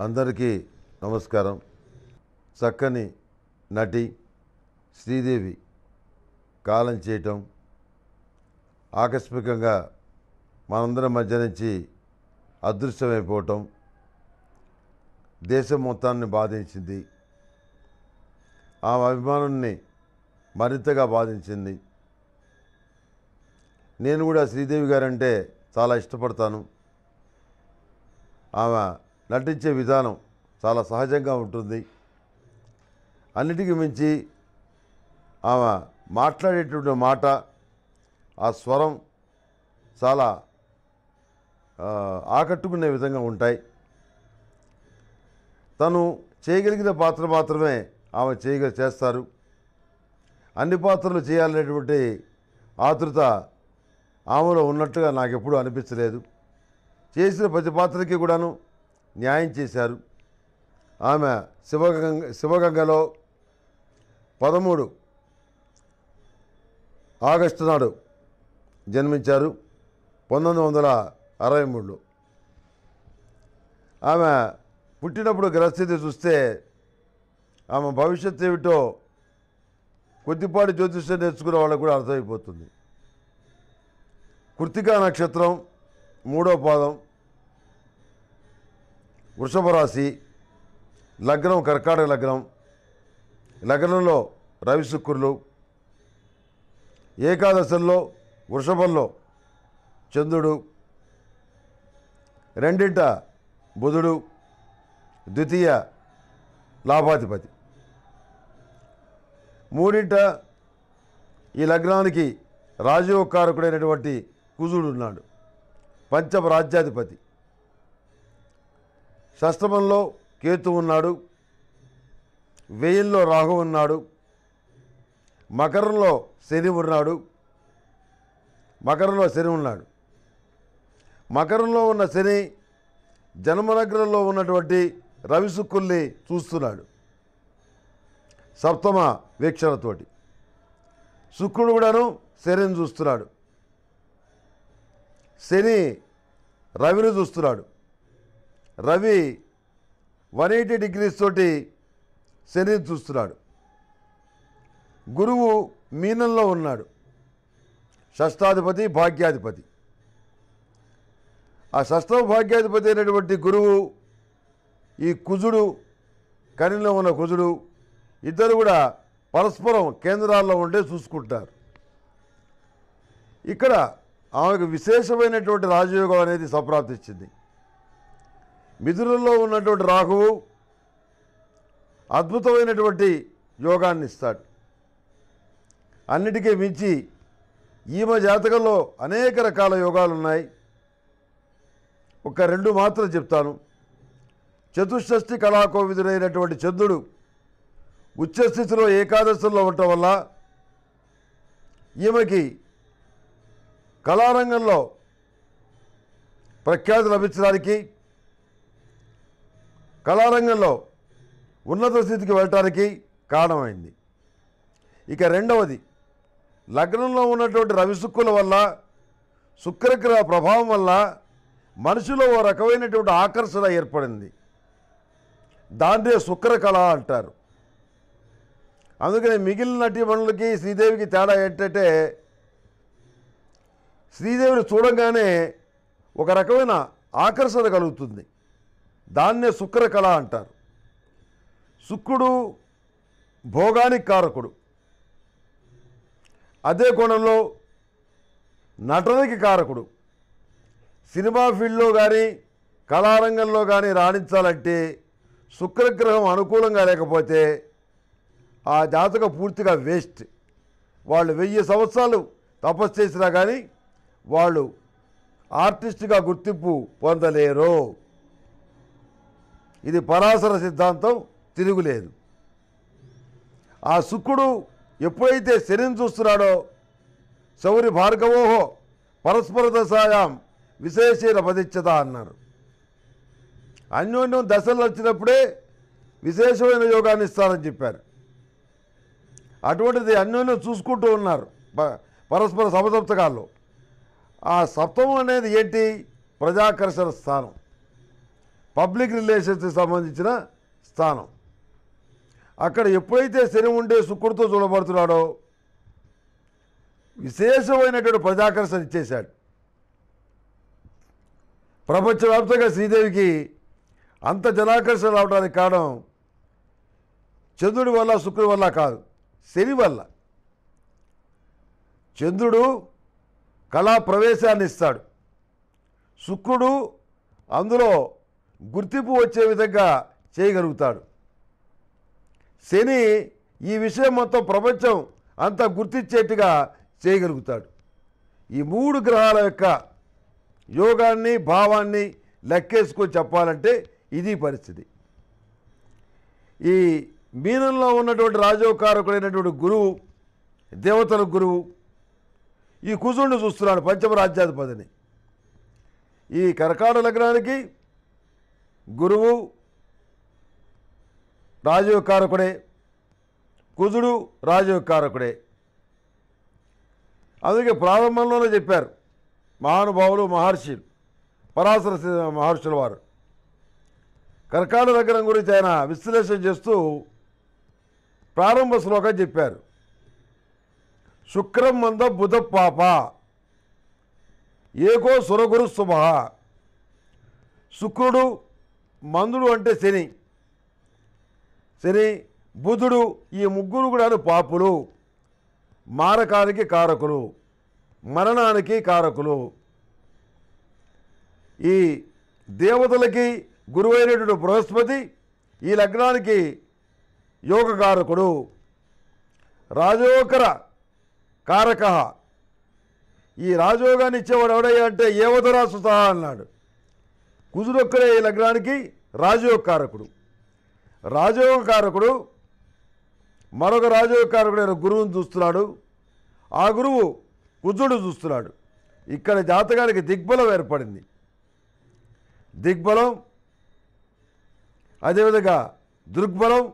అందరికీ నమస్కారం చక్కని నటి శ్రీదేవి కాలం చేయటం ఆకస్మికంగా మనందరి మధ్య నుంచి అదృశ్యమైపోవటం దేశం మొత్తాన్ని బాధించింది ఆ అభిమానుల్ని మరింతగా బాధించింది నేను కూడా శ్రీదేవి గారంటే చాలా ఇష్టపడతాను ఆమె నటించే విధానం చాలా సహజంగా ఉంటుంది అన్నిటికీ మించి ఆమె మాట్లాడేటువంటి మాట ఆ స్వరం చాలా ఆ, ఆకట్టుకునే విధంగా ఉంటాయి తను చేయగలిగిన పాత్ర మాత్రమే ఆమె చేయగ చేస్తారు అన్ని పాత్రలు చేయాలనేటువంటి ఆతృత ఆమెలో ఉన్నట్టుగా నాకు ఎప్పుడూ అనిపించలేదు చేసిన ప్రతి పాత్రకి కూడాను న్యాయం చేశారు ఆమె శివగంగ శివగంగలో పదమూడు ఆగస్టు నాడు జన్మించారు పంతొమ్మిది వందల అరవై మూడులో ఆమె పుట్టినప్పుడు గ్రహస్థితి చూస్తే ఆమె భవిష్యత్తు ఏమిటో కొద్దిపాటి జ్యోతిష్యం నేర్చుకునే వాళ్ళకు కూడా అర్థమైపోతుంది కృతికా నక్షత్రం మూడో పాదం వృషభ రాశి లగ్నం కర్కాటక లగ్నం లగ్నంలో రవి శుక్రులు ఏకాదశంలో వృషభంలో చంద్రుడు రెండింట బుధుడు ద్వితీయ లాభాధిపతి మూడింట ఈ లగ్నానికి రాజయోగకారకుడైనటువంటి కుజుడు ఉన్నాడు పంచమ రాజ్యాధిపతి షష్టమంలో కేతు ఉన్నాడు వెయ్యిల్లో రాహు ఉన్నాడు మకరంలో శని ఉన్నాడు మకరంలో శని ఉన్నాడు మకరంలో ఉన్న శని జన్మనగరంలో ఉన్నటువంటి రవి శుక్కుల్ని చూస్తున్నాడు సప్తమ వీక్షణతోటి శుక్రుడు కూడాను శనిని చూస్తున్నాడు శని రవిని చూస్తున్నాడు రవి వన్ ఎయిటీ డిగ్రీస్ తోటి శనిని చూస్తున్నాడు గురువు మీనంలో ఉన్నాడు షష్టాధిపతి భాగ్యాధిపతి ఆ షష్టమ భాగ్యాధిపతి అయినటువంటి గురువు ఈ కుజుడు కనిలో ఉన్న కుజుడు ఇద్దరు కూడా పరస్పరం కేంద్రాల్లో ఉండే చూసుకుంటారు ఇక్కడ ఆమెకు విశేషమైనటువంటి రాజయోగం అనేది సంప్రాప్తించింది మిథునంలో ఉన్నటువంటి రాహువు అద్భుతమైనటువంటి యోగాన్ని ఇస్తాడు అన్నిటికీ మించి ఈమె జాతకంలో అనేక రకాల యోగాలు ఉన్నాయి ఒక రెండు మాత్రం చెప్తాను చతుషష్ఠి కళాకోవిదుడైనటువంటి చంద్రుడు ఉచ్చస్థితిలో ఏకాదశంలో ఉండటం వల్ల ఈమెకి కళారంగంలో ప్రఖ్యాతి లభించడానికి కళారంగంలో ఉన్నత స్థితికి వెళ్ళటానికి కారణమైంది ఇక రెండవది లగ్నంలో ఉన్నటువంటి రవి శుక్కుల వల్ల శుక్రగ్రహ ప్రభావం వల్ల మనిషిలో ఓ రకమైనటువంటి ఆకర్షణ ఏర్పడింది దాన్నే శుక్ర కళ అంటారు అందుకని మిగిలిన నటీమణులకి శ్రీదేవికి తేడా ఏంటంటే శ్రీదేవిని చూడంగానే ఒక రకమైన ఆకర్షణ కలుగుతుంది దాన్నే శుక్ర కళ అంటారు శుక్రుడు భోగానికి కారకుడు అదే కోణంలో నటనకి కారకుడు సినిమా ఫీల్డ్లో కానీ కళారంగంలో కానీ రాణించాలంటే శుక్రగ్రహం అనుకూలంగా లేకపోతే ఆ జాతక పూర్తిగా వేస్ట్ వాళ్ళు వెయ్యి సంవత్సరాలు తపస్సు చేసినా కానీ వాళ్ళు ఆర్టిస్ట్గా గుర్తింపు పొందలేరు ఇది పరాశర సిద్ధాంతం తిరుగులేదు ఆ శుక్రుడు ఎప్పుడైతే శనిని చూస్తున్నాడో శౌరి భార్గవోహో పరస్పర దశాయాం విశేషీర పదిచ్చత అన్నారు అన్యోన్యం దశలు వచ్చినప్పుడే విశేషమైన యోగాన్ని ఇస్తారని చెప్పారు అటువంటిది అన్యోన్యం చూసుకుంటూ ఉన్నారు ప- పరస్పర సమసప్తకాల్లో ఆ సప్తమం అనేది ఏంటి ప్రజాకర్షణ స్థానం పబ్లిక్ రిలేషన్స్కి సంబంధించిన స్థానం అక్కడ ఎప్పుడైతే శని ఉండే శుక్రుడితో చూడబడుతున్నాడో విశేషమైనటువంటి ప్రజాకర్షణ ఇచ్చేశాడు ప్రపంచవ్యాప్తంగా శ్రీదేవికి అంత జనాకర్షణ రావడానికి కారణం చంద్రుడి వల్ల శుక్రుడి వల్ల కాదు శని వల్ల చంద్రుడు కళా ప్రవేశాన్ని ఇస్తాడు శుక్రుడు అందులో గుర్తింపు వచ్చే విధంగా చేయగలుగుతాడు శని ఈ విషయం మొత్తం ప్రపంచం అంతా గుర్తించేట్టుగా చేయగలుగుతాడు ఈ మూడు గ్రహాల యొక్క యోగాన్ని భావాన్ని లెక్కేసుకొని చెప్పాలంటే ఇది పరిస్థితి ఈ మీనంలో ఉన్నటువంటి రాజోకారకుడైనటువంటి గురువు దేవతల గురువు ఈ కుజుడిని చూస్తున్నాడు పంచమ రాజ్యాధిపతిని ఈ కర్కాట లగ్నానికి గురువు రాజయోగకారకుడే కుజుడు రాజయోగకారకుడే అందుకే ప్రారంభంలోనే చెప్పారు మహానుభావులు మహర్షులు పరాశర సి- మహర్షుల వారు కర్కాట లగ్నం గురించి ఆయన విశ్లేషణ చేస్తూ ప్రారంభ శ్లోకం చెప్పారు శుక్రం మంద బుధ పాప ఏకో సురగురు శుభ శుక్రుడు మందుడు అంటే శని శని బుధుడు ఈ ముగ్గురు కూడా పాపులు మారకానికి కారకులు మరణానికి కారకులు ఈ దేవతలకి గురువైనటువంటి బృహస్పతి ఈ లగ్నానికి యోగకారకుడు రాజోకర కారక ఈ రాజయోగాన్ని ఇచ్చేవాడు ఎవడయ్యా అంటే ఏవతరా సుత అన్నాడు కుజుడొక్కడే ఈ లగ్నానికి రాజయోగకారకుడు రాజయోగకారకుడు మరొక రాజయోగకారకుడైన గురువుని చూస్తున్నాడు ఆ గురువు కుజుడు చూస్తున్నాడు ఇక్కడ జాతకానికి దిగ్బలం ఏర్పడింది దిగ్బలం అదేవిధంగా దృగ్బలం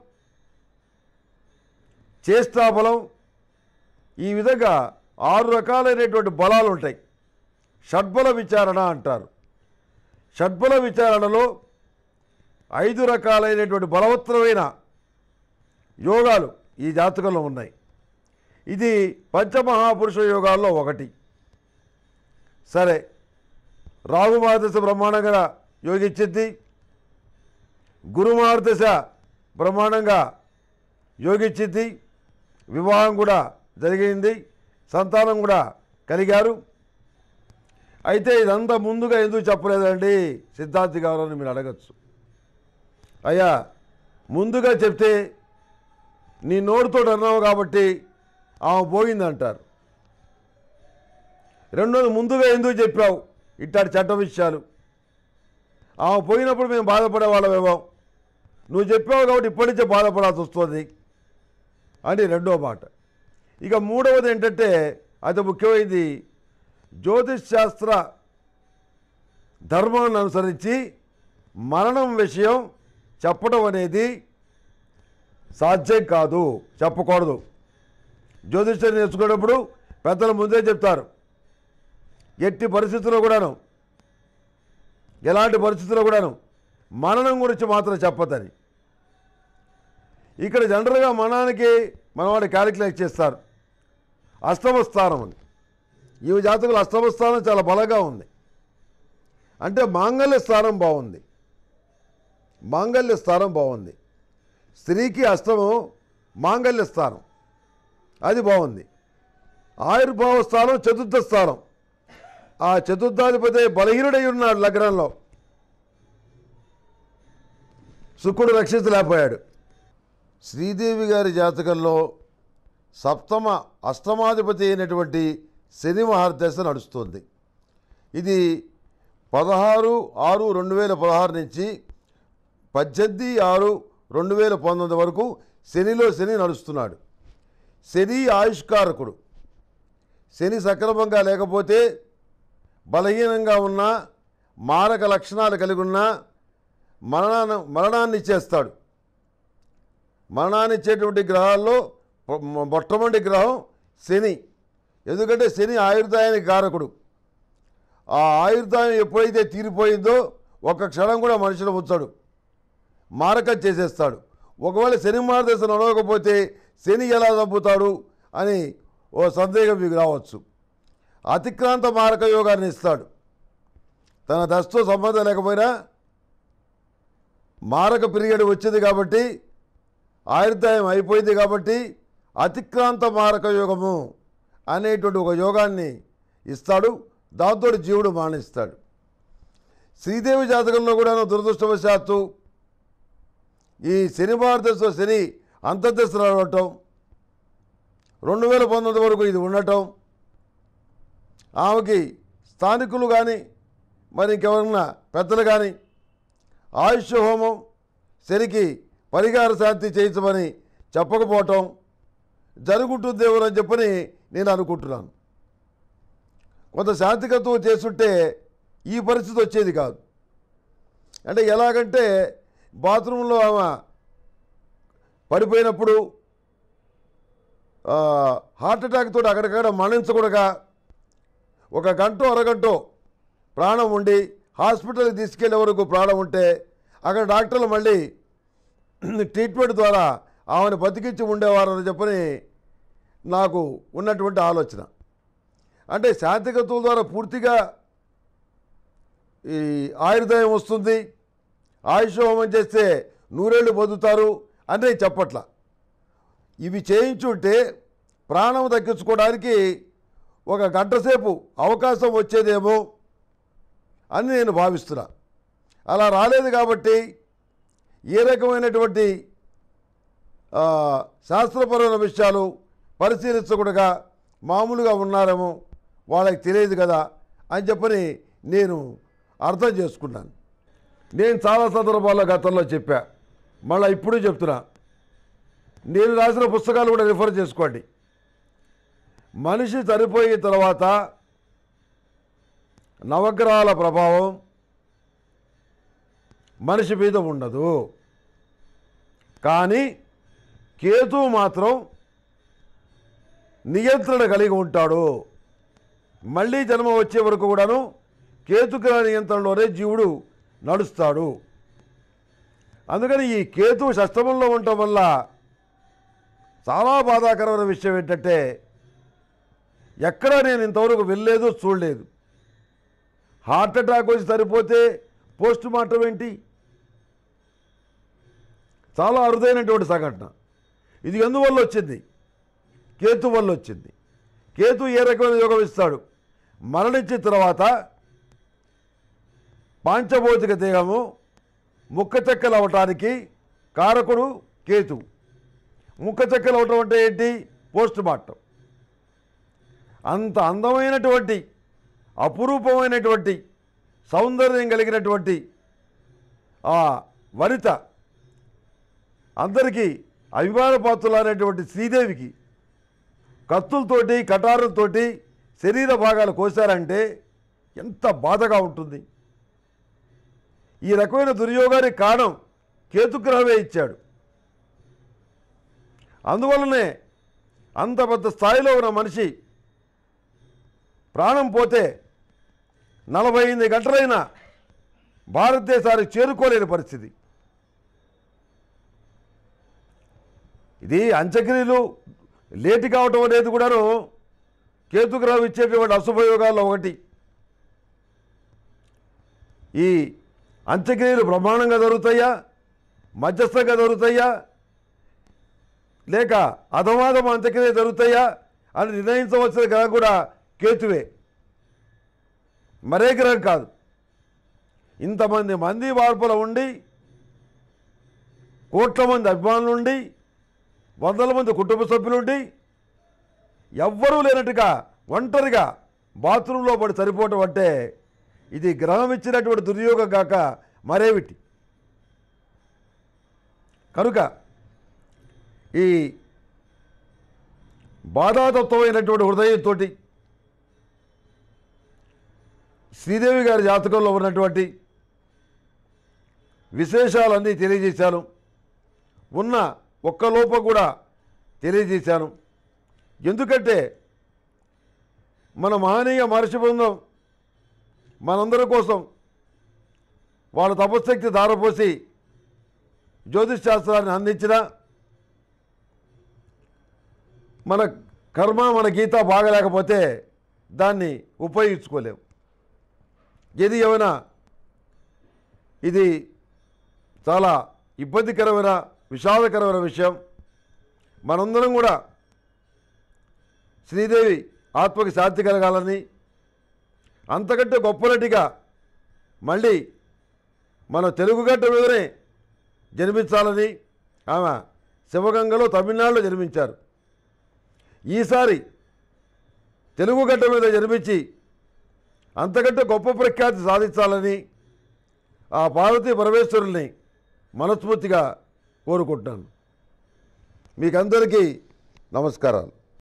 చేష్టాబలం ఈ విధంగా ఆరు రకాలైనటువంటి బలాలు ఉంటాయి షడ్బల విచారణ అంటారు షడ్బల విచారణలో ఐదు రకాలైనటువంటి బలవత్తరమైన యోగాలు ఈ జాతకంలో ఉన్నాయి ఇది పంచమహాపురుష యోగాల్లో ఒకటి సరే రాహుమాదశ బ్రహ్మాండంగా యోగించింది గురుమార్దశ బ్రహ్మాండంగా యోగించింది వివాహం కూడా జరిగింది సంతానం కూడా కలిగారు అయితే ఇదంతా ముందుగా ఎందుకు చెప్పలేదండి సిద్ధార్థి గారు అని మీరు అడగచ్చు అయ్యా ముందుగా చెప్తే నీ నోటితో అన్నావు కాబట్టి ఆమె పోయిందంటారు రెండోది ముందుగా ఎందుకు చెప్పావు ఇట్లాంటి చట్ట విషయాలు ఆమె పోయినప్పుడు మేము బాధపడే వాళ్ళమేమో నువ్వు చెప్పావు కాబట్టి ఇప్పటి నుంచే బాధపడాల్సి వస్తుంది అని రెండో మాట ఇక మూడవది ఏంటంటే అతి ముఖ్యమైనది జ్యోతిష్ శాస్త్ర ధర్మాన్ని అనుసరించి మరణం విషయం చెప్పడం అనేది సాధ్యం కాదు చెప్పకూడదు జ్యోతిష్యం నేర్చుకునేటప్పుడు పెద్దలు ముందే చెప్తారు ఎట్టి పరిస్థితుల్లో కూడాను ఎలాంటి పరిస్థితుల్లో కూడాను మరణం గురించి మాత్రం చెప్పదని ఇక్కడ జనరల్గా మరణానికి మనవాడు క్యాలిక్యులేట్ చేస్తారు అష్టమ స్థానం అని ఈ జాతకులు అష్టమ స్థానం చాలా బలంగా ఉంది అంటే మాంగళ్య స్థానం బాగుంది మాంగళ్య స్థానం బాగుంది స్త్రీకి అష్టమం మాంగళ్య స్థానం అది బాగుంది ఆయుర్భావ స్థానం చతుర్థ స్థానం ఆ చతుర్థాధిపతి బలహీనుడై ఉన్నాడు లగ్నంలో శుక్రుడు రక్షించలేకపోయాడు శ్రీదేవి గారి జాతకంలో సప్తమ అష్టమాధిపతి అయినటువంటి శని మహాదశ నడుస్తుంది ఇది పదహారు ఆరు రెండు వేల పదహారు నుంచి పద్దెనిమిది ఆరు రెండు వేల పంతొమ్మిది వరకు శనిలో శని నడుస్తున్నాడు శని ఆయుష్కారకుడు శని సక్రమంగా లేకపోతే బలహీనంగా ఉన్న మారక లక్షణాలు కలిగి ఉన్న మరణాన్ని మరణాన్ని ఇచ్చేస్తాడు మరణాన్ని ఇచ్చేటువంటి గ్రహాల్లో మొ- మొట్టమొదటి గ్రహం శని ఎందుకంటే శని ఆయుర్దాయానికి కారకుడు ఆ ఆయుర్దాయం ఎప్పుడైతే తీరిపోయిందో ఒక్క క్షణం కూడా మనిషిని ఉంచాడు మారక చేసేస్తాడు ఒకవేళ శని మార్గదర్శ నడవకపోతే శని ఎలా చంపుతాడు అని ఓ సందేహం మీకు రావచ్చు అతిక్రాంత మారక యోగాన్ని ఇస్తాడు తన దశతో సంబంధం లేకపోయినా మారక పీరియడ్ వచ్చింది కాబట్టి ఆయుర్దాయం అయిపోయింది కాబట్టి అతిక్రాంత మారక యోగము అనేటువంటి ఒక యోగాన్ని ఇస్తాడు దాంతో జీవుడు మానేస్తాడు శ్రీదేవి జాతకంలో కూడా దురదృష్టవశాత్తు ఈ శని భారతదేశంలో శని అంతర్దశలు అడవటం రెండు వేల పంతొమ్మిది వరకు ఇది ఉండటం ఆమెకి స్థానికులు కానీ మరి ఇంకెవరన్నా పెద్దలు కానీ ఆయుష్ హోమం శనికి పరిహార శాంతి చేయించమని చెప్పకపోవటం జరుగుతుందేమో అని చెప్పని నేను అనుకుంటున్నాను కొంత శాంతికత్వం చేస్తుంటే ఈ పరిస్థితి వచ్చేది కాదు అంటే ఎలాగంటే బాత్రూంలో ఆమె పడిపోయినప్పుడు ఆ, హార్ట్ అటాక్ తోటి అక్కడికక్కడ మరణించకూడగా ఒక గంట అరగంటో ప్రాణం ఉండి హాస్పిటల్కి తీసుకెళ్లే వరకు ప్రాణం ఉంటే అక్కడ డాక్టర్లు మళ్ళీ ట్రీట్మెంట్ ద్వారా ఆమెను బతికించి ఉండేవారని చెప్పని నాకు ఉన్నటువంటి ఆలోచన అంటే శాంతికత్వం ద్వారా పూర్తిగా ఈ ఆయుర్దాయం వస్తుంది ఆయుష్ హోమం చేస్తే నూరేళ్ళు బతుకుతారు అని నేను చెప్పట్ల ఇవి చేయించుంటే ప్రాణం దక్కించుకోవడానికి ఒక గంట సేపు అవకాశం వచ్చేదేమో అని నేను భావిస్తున్నా అలా రాలేదు కాబట్టి ఏ రకమైనటువంటి ఆ, శాస్త్రపరమైన విషయాలు పరిశీలించకుండా మామూలుగా ఉన్నారేమో వాళ్ళకి తెలియదు కదా అని చెప్పని నేను అర్థం చేసుకున్నాను నేను చాలా సందర్భాల్లో గతంలో చెప్పా మళ్ళీ ఇప్పుడు చెప్తున్నా నేను రాసిన పుస్తకాలు కూడా రిఫర్ చేసుకోండి మనిషి చనిపోయిన తర్వాత నవగ్రహాల ప్రభావం మనిషి మీద ఉండదు కానీ కేతువు మాత్రం నియంత్రణ కలిగి ఉంటాడు మళ్ళీ జన్మ వచ్చే వరకు కూడాను కేతుగ్రహ నియంత్రణలోనే జీవుడు నడుస్తాడు అందుకని ఈ కేతు షష్టమంలో ఉండటం వల్ల చాలా బాధాకరమైన విషయం ఏంటంటే ఎక్కడా నేను ఇంతవరకు వెళ్ళలేదు చూడలేదు హార్ట్ అటాక్ వచ్చి సరిపోతే పోస్ట్ మార్టం ఏంటి చాలా అరుదైనటువంటి సంఘటన ఇది ఎందువల్ల వచ్చింది కేతు వల్ల వచ్చింది కేతు ఏ రకమైన యోగం ఇస్తాడు మరణించిన తర్వాత పాంచభౌతిక దేహము ముక్క చెక్కలు అవటానికి కారకుడు కేతు ముక్క చెక్కలు అవటం అంటే ఏంటి పోస్ట్ మార్టం అంత అందమైనటువంటి అపురూపమైనటువంటి సౌందర్యం కలిగినటువంటి ఆ వనిత అందరికీ అభిమాన పాత్రులైనటువంటి శ్రీదేవికి కత్తులతోటి కటారులతోటి శరీర భాగాలు కోసారంటే ఎంత బాధగా ఉంటుంది ఈ రకమైన దుర్యోగానికి కారణం కేతుగ్రహమే ఇచ్చాడు అందువలనే అంత పెద్ద స్థాయిలో ఉన్న మనిషి ప్రాణం పోతే నలభై ఎనిమిది గంటలైనా భారతదేశానికి చేరుకోలేని పరిస్థితి ఇది అంత్యక్రియలు లేటు కావటం అనేది కూడాను కేతుగ్రహం ఇచ్చేటువంటి అశుభయోగాల్లో ఒకటి ఈ అంత్యక్రియలు బ్రహ్మాండంగా జరుగుతాయా మధ్యస్థంగా జరుగుతాయా లేక అధమాధమ అంత్యక్రియ జరుగుతాయా అని నిర్ణయించవలసిన గ్రహం కూడా కేతువే మరే గ్రహం కాదు ఇంతమంది మంది మార్పుల ఉండి కోట్ల మంది అభిమానులు ఉండి వందల మంది కుటుంబ సభ్యులుండి ఎవ్వరూ లేనట్టుగా ఒంటరిగా బాత్రూంలో పడి సరిపోవటం అంటే ఇది గ్రహం ఇచ్చినటువంటి దుర్యోగం కాక మరేమిటి కనుక ఈ బాధాతత్వమైనటువంటి హృదయంతో శ్రీదేవి గారి జాతకంలో ఉన్నటువంటి విశేషాలన్నీ తెలియజేశాను ఉన్న ఒక్క లోపం కూడా తెలియజేశాను ఎందుకంటే మన మహనీయ మహర్షి బృందం మనందరి కోసం వాళ్ళ తపశక్తి ధారపోసి జ్యోతిష్ శాస్త్రాన్ని అందించిన మన కర్మ మన గీత బాగలేకపోతే దాన్ని ఉపయోగించుకోలేము ఏది ఏమైనా ఇది చాలా ఇబ్బందికరమైన విషాదకరమైన విషయం మనందరం కూడా శ్రీదేవి ఆత్మకి శాంతి కలగాలని అంతకంటే గొప్ప నటిగా మళ్ళీ మన తెలుగు గడ్డ మీదనే జన్మించాలని ఆమె శివగంగలో తమిళనాడులో జన్మించారు ఈసారి తెలుగు గడ్డ మీద జన్మించి అంతకంటే గొప్ప ప్రఖ్యాతి సాధించాలని ఆ పార్వతీ పరమేశ్వరుల్ని మనస్ఫూర్తిగా కోరుకుంటున్నాను మీకందరికీ నమస్కారాలు